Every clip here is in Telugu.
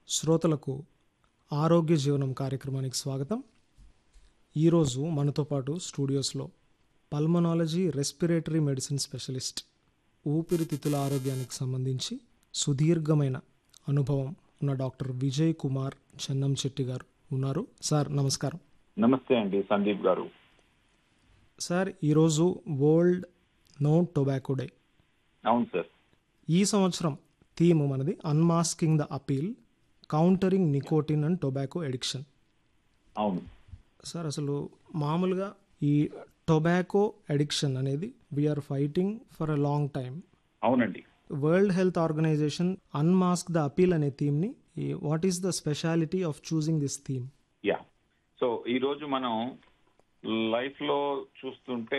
శ్రోతలకు ఆరోగ్య జీవనం కార్యక్రమానికి స్వాగతం ఈరోజు మనతో పాటు స్టూడియోస్లో పల్మనాలజీ రెస్పిరేటరీ మెడిసిన్ స్పెషలిస్ట్ ఊపిరితిత్తుల ఆరోగ్యానికి సంబంధించి సుదీర్ఘమైన అనుభవం ఉన్న డాక్టర్ విజయ్ కుమార్ చెన్నంశెట్టి గారు ఉన్నారు సార్ నమస్కారం నమస్తే అండి సందీప్ గారు సార్ ఈరోజు వరల్డ్ నో టొబాకో డే అవును సార్ ఈ సంవత్సరం థీమ్ మనది unmasking the appeal countering nicotine and tobacco addiction అవును సార్ అసలు మామూలుగా ఈ టొబాకో అడిక్షన్ అనేది we are fighting for a long time అవునండి World Health Organization unmask the appeal అనే థీమ్ని what is the speciality of choosing this theme yeah so ఈరోజు మనం లైఫ్లో చూస్తుంటే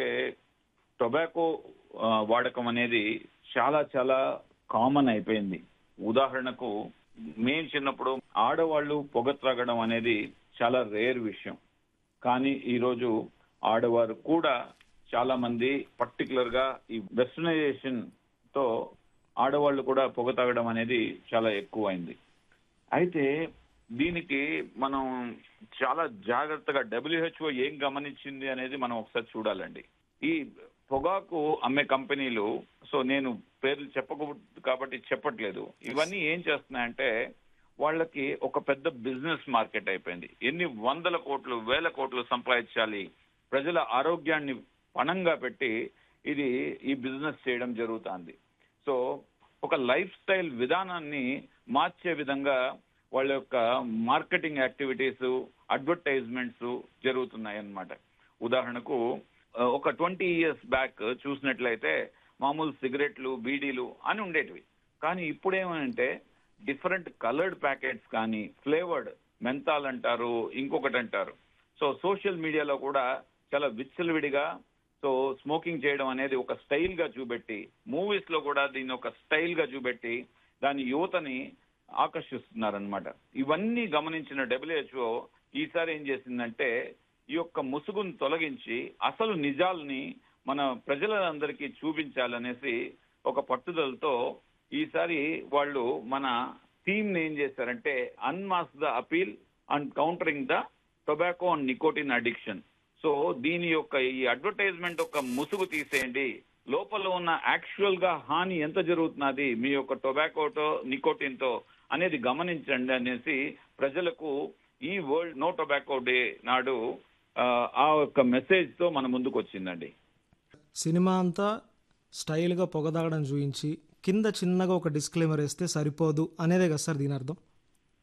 టొబాకో ఆ, వాడకం అనేది చాలా చాలా కామన్ అయిపోయింది ఉదాహరణకు మేము చిన్నప్పుడు ఆడవాళ్ళు పొగ త్రాగడం అనేది చాలా రేర్ విషయం కానీ ఈరోజు ఆడవారు కూడా చాలా మంది పర్టికులర్ గా ఈ వెస్టర్నైజేషన్ తో ఆడవాళ్ళు కూడా పొగ తాగడం అనేది చాలా ఎక్కువైంది అయితే దీనికి మనం చాలా జాగ్రత్తగా డబ్ల్యూహెచ్ఓ ఏం గమనించింది అనేది మనం ఒకసారి చూడాలండి ఈ పొగాకు అమ్మే కంపెనీలు సో నేను పేర్లు చెప్పకూడదు కాబట్టి చెప్పట్లేదు ఇవన్నీ ఏం చేస్తున్నాయంటే వాళ్ళకి ఒక పెద్ద బిజినెస్ మార్కెట్ అయిపోయింది ఎన్ని వందల కోట్లు వేల కోట్లు సంపాదించాలి ప్రజల ఆరోగ్యాన్ని పణంగా పెట్టి ఇది ఈ బిజినెస్ చేయడం జరుగుతుంది సో ఒక లైఫ్ స్టైల్ విధానాన్ని మార్చే విధంగా వాళ్ళ యొక్క మార్కెటింగ్ యాక్టివిటీస్ అడ్వర్టైజ్మెంట్స్ జరుగుతున్నాయి అన్నమాట ఉదాహరణకు ఆ, ఒక ట్వంటీ ఇయర్స్ బ్యాక్ చూసినట్లయితే మామూలు సిగరెట్లు బీడీలు అని ఉండేటివి కానీ ఇప్పుడు ఏమంటే డిఫరెంట్ కలర్డ్ ప్యాకెట్స్ కానీ ఫ్లేవర్డ్ మెంతాల్ అంటారు ఇంకొకటి అంటారు సో సోషల్ మీడియాలో కూడా చాలా విచ్చలవిడిగా సో స్మోకింగ్ చేయడం అనేది ఒక స్టైల్ గా చూపెట్టి మూవీస్ లో కూడా దీన్ని ఒక స్టైల్ గా చూపెట్టి దాని యువతని ఆకర్షిస్తున్నారనమాట ఇవన్నీ గమనించిన డబ్ల్యూహెచ్ఓ ఈసారి ఏం చేసిందంటే ఈ యొక్క ముసుగును తొలగించి అసలు నిజాల్ని మన ప్రజలందరికీ చూపించాలనేసి ఒక పట్టుదలతో ఈసారి వాళ్ళు మన థీమ్ ని ఏం చేశారంటే unmask the appeal and countering the tobacco and nicotine addiction so దీని యొక్క ఈ అడ్వర్టైజ్మెంట్ యొక్క ముసుగు తీసేయండి లోపల ఉన్న యాక్చువల్ గా హాని ఎంత జరుగుతున్నది మీ యొక్క టొబాకోతో నికోటిన్ తో అనేది గమనించండి అనేసి ప్రజలకు ఈ వరల్డ్ నో టొబాకో డే నాడు ఆ, ఆ యొక్క మెసేజ్ తో మన ముందుకు వచ్చిందండి సినిమా అంతా స్టైల్గా పొగదాగడం చూపించి కింద చిన్నగా ఒక డిస్క్లైమర్ వేస్తే సరిపోదు అనేదే కదా సార్ దీని అర్థం